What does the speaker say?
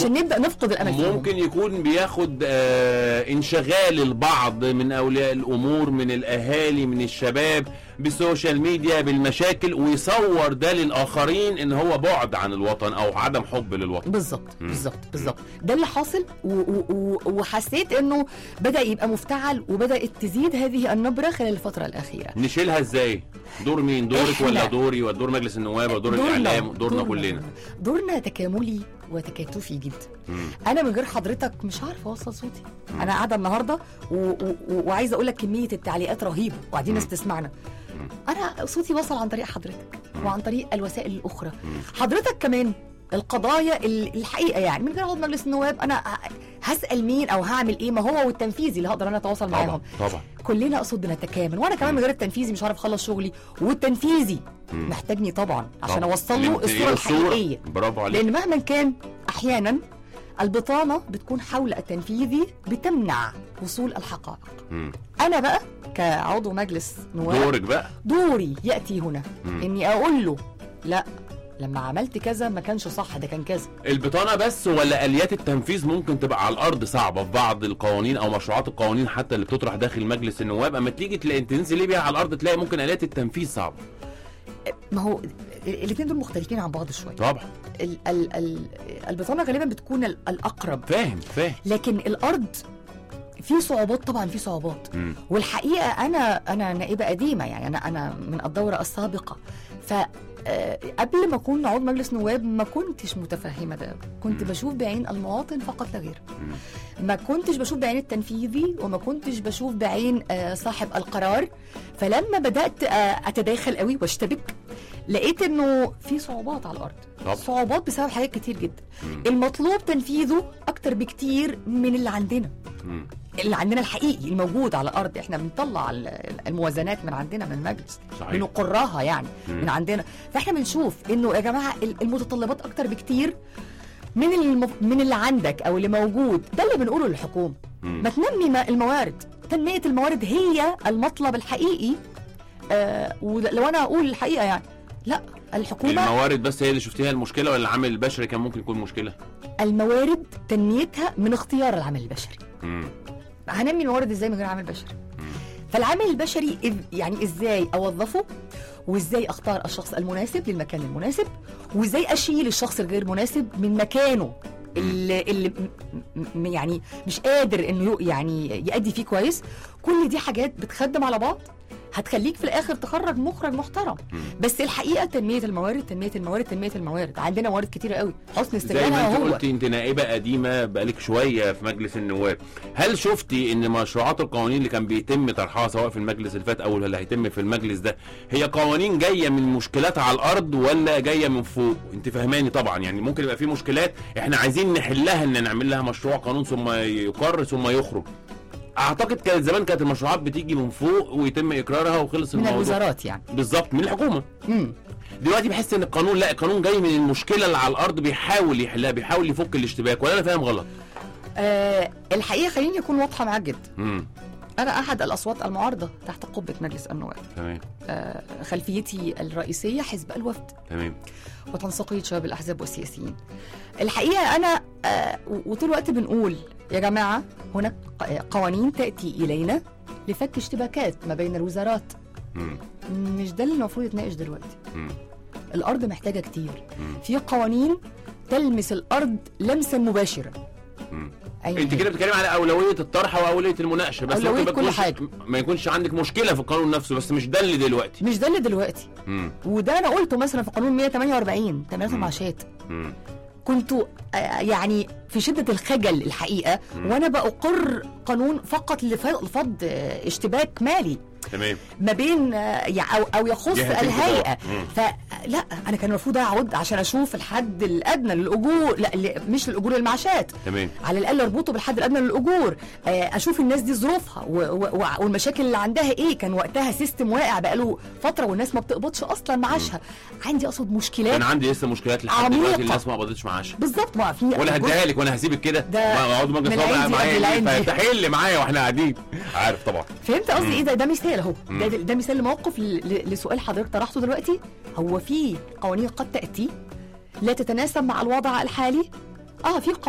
عشان نبدا نفقد الامل فيهم ممكن يكون بياخد آه انشغال البعض من اولياء الامور من الاهالي من الشباب بالسوشيال ميديا بالمشاكل ويصور ده للاخرين ان هو بعد عن الوطن او عدم حب للوطن بالظبط مم. بالظبط بالظبط ده اللي حاصل و- و- و- وحسيت انه بدا يبقى مفتعل وبدات تزيد هذه النبره خلال الفتره الاخيره نشيلها ازاي دور مين دورك إحنا. ولا دوري ولا دور مجلس النواب ولا دور الاعلام دورنا كلنا دورنا تكاملي وتكاتفي جدا مم. انا من غير حضرتك مش عارفه اوصل صوتي انا قاعده النهارده و... و... و... وعايزه اقول لك كميه التعليقات رهيبه وقاعدين ناس تسمعنا انا صوتي وصل عن طريق حضرتك وعن طريق الوسائل الاخرى حضرتك كمان القضايا ال- الحقيقه يعني من غير عضو مجلس النواب انا ه- هسال مين او هعمل ايه ما هو والتنفيذي اللي هقدر انا اتواصل طبعا معاهم طبعا كلنا اقصد بنتكامل وانا كمان من غير التنفيذي مش عارف اخلص شغلي والتنفيذي مم. محتاجني طبعا عشان طبعاً. اوصل اللي له بتنقله الصوره الحقيقيه برافو عليك لان مهما كان احيانا البطانه بتكون حول التنفيذي بتمنع وصول الحقائق مم. انا بقى كعضو مجلس نواب دورك بقى دوري ياتي هنا مم. اني اقول له لا لما عملت كذا ما كانش صح ده كان كذا البطانه بس ولا اليات التنفيذ ممكن تبقى على الارض صعبه في بعض القوانين او مشروعات القوانين حتى اللي بتطرح داخل مجلس النواب اما تيجي تلاقي تنزل بيها على الارض تلاقي ممكن اليات التنفيذ صعبه ما هو الاثنين دول مختلفين عن بعض شويه طبعا ال ال ال البطانه غالبا بتكون ال- الاقرب فاهم فاهم لكن الارض في صعوبات طبعا في صعوبات مم. والحقيقه انا انا نائبه قديمه يعني انا انا من الدوره السابقه ف آه، قبل ما اكون عضو مجلس نواب ما كنتش متفهمه ده كنت مم. بشوف بعين المواطن فقط لا غير مم. ما كنتش بشوف بعين التنفيذي وما كنتش بشوف بعين آه، صاحب القرار فلما بدات آه، اتداخل قوي واشتبك لقيت انه في صعوبات على الارض طبعا. صعوبات بسبب حاجات كتير جدا مم. المطلوب تنفيذه اكتر بكتير من اللي عندنا مم. اللي عندنا الحقيقي الموجود على الارض احنا بنطلع ال- الموازنات من عندنا من المجلس صحيح بنقرها يعني مم. من عندنا فاحنا بنشوف انه يا جماعه ال- المتطلبات اكتر بكتير من المف... من اللي عندك او اللي موجود ده اللي بنقوله للحكومه مم. ما تنمي ما- الموارد تنميه الموارد هي المطلب الحقيقي آه ولو انا اقول الحقيقه يعني لا الحكومه الموارد بس هي اللي شفتيها المشكله ولا العامل البشري كان ممكن يكون مشكله الموارد تنميتها من اختيار العامل البشري مم. هنمي الموارد ازاي من غير عامل بشري مم. فالعامل البشري إذ- يعني ازاي اوظفه وازاي اختار الشخص المناسب للمكان المناسب وازاي اشيل الشخص الغير مناسب من مكانه اللي, اللي م- م- يعني مش قادر انه ي- يعني يأدي فيه كويس كل دي حاجات بتخدم على بعض هتخليك في الاخر تخرج مخرج محترم مم. بس الحقيقه تنميه الموارد تنميه الموارد تنميه الموارد عندنا موارد كتيره قوي حسن زي ما استغلالها انت هو قلتي انت نائبه قديمه بقالك شويه في مجلس النواب هل شفتي ان مشروعات القوانين اللي كان بيتم طرحها سواء في المجلس اللي فات او اللي هيتم في المجلس ده هي قوانين جايه من مشكلات على الارض ولا جايه من فوق انت فهماني طبعا يعني ممكن يبقى في مشكلات احنا عايزين نحلها ان نعمل لها مشروع قانون ثم يقر ثم يخرج اعتقد كانت زمان كانت المشروعات بتيجي من فوق ويتم اقرارها وخلص من الموضوع الوزارات يعني بالظبط من الحكومه امم دلوقتي بحس ان القانون لا القانون جاي من المشكله اللي على الارض بيحاول يحلها بيحاول يفك الاشتباك ولا انا فاهم غلط آه الحقيقه خليني اكون واضحه معاك جدا امم أنا أحد الأصوات المعارضة تحت قبة مجلس النواب تمام آه، خلفيتي الرئيسية حزب الوفد تمام وتنسيقية شباب الأحزاب والسياسيين الحقيقة أنا آه، و- وطول الوقت بنقول يا جماعة هناك ق- قوانين تأتي إلينا لفك اشتباكات ما بين الوزارات امم مش ده اللي المفروض يتناقش دلوقتي امم الأرض محتاجة كتير مم. في قوانين تلمس الأرض لمسا مباشرا امم أيا انت كان. كده بتتكلمي على اولويه الطرح واولويه المناقشه بس أولوية ممكن ما كل يكونش- حاجة. ما يكونش عندك مشكله في القانون نفسه بس مش ده اللي دلوقتي مش ده اللي دلوقتي امم وده أنا قلته مثلا في قانون 148 تمرينات مم. المعاشات امم كنت آه، يعني في شدة الخجل الحقيقة مم. وأنا بأقر قانون فقط لف- لفض آه، اشتباك مالي تمام ما بين آه، يع- أو, أو يخص جهة الهيئة القضاء. مم. فلا أنا كان المفروض أقعد عشان أشوف الحد الأدنى للأجور لا ل- مش للأجور المعاشات تمام على الأقل أربطه بالحد الأدنى للأجور آه، أشوف الناس دي ظروفها و- و- و- والمشاكل اللي عندها إيه كان وقتها سيستم واقع بقاله فترة والناس ما بتقبضش أصلا معاشها عندي أقصد مشكلات كان عندي لسه مشكلات لحد عميقة. دلوقتي الناس ما قبضتش معاشها بالظبط ما في ولا جزء- هديها لك وانا هسيبك كده ده ما اقعد مجلس من النواب عندي معايا قبل ليه؟ العندي. فتحل معايا واحنا قاعدين عارف طبعا فهمت قصدي ايه ده ده مثال اهو مم. ده, ده مثال لموقف ل- ل- لسؤال حضرتك طرحته دلوقتي هو في قوانين قد تاتي لا تتناسب مع الوضع الحالي اه في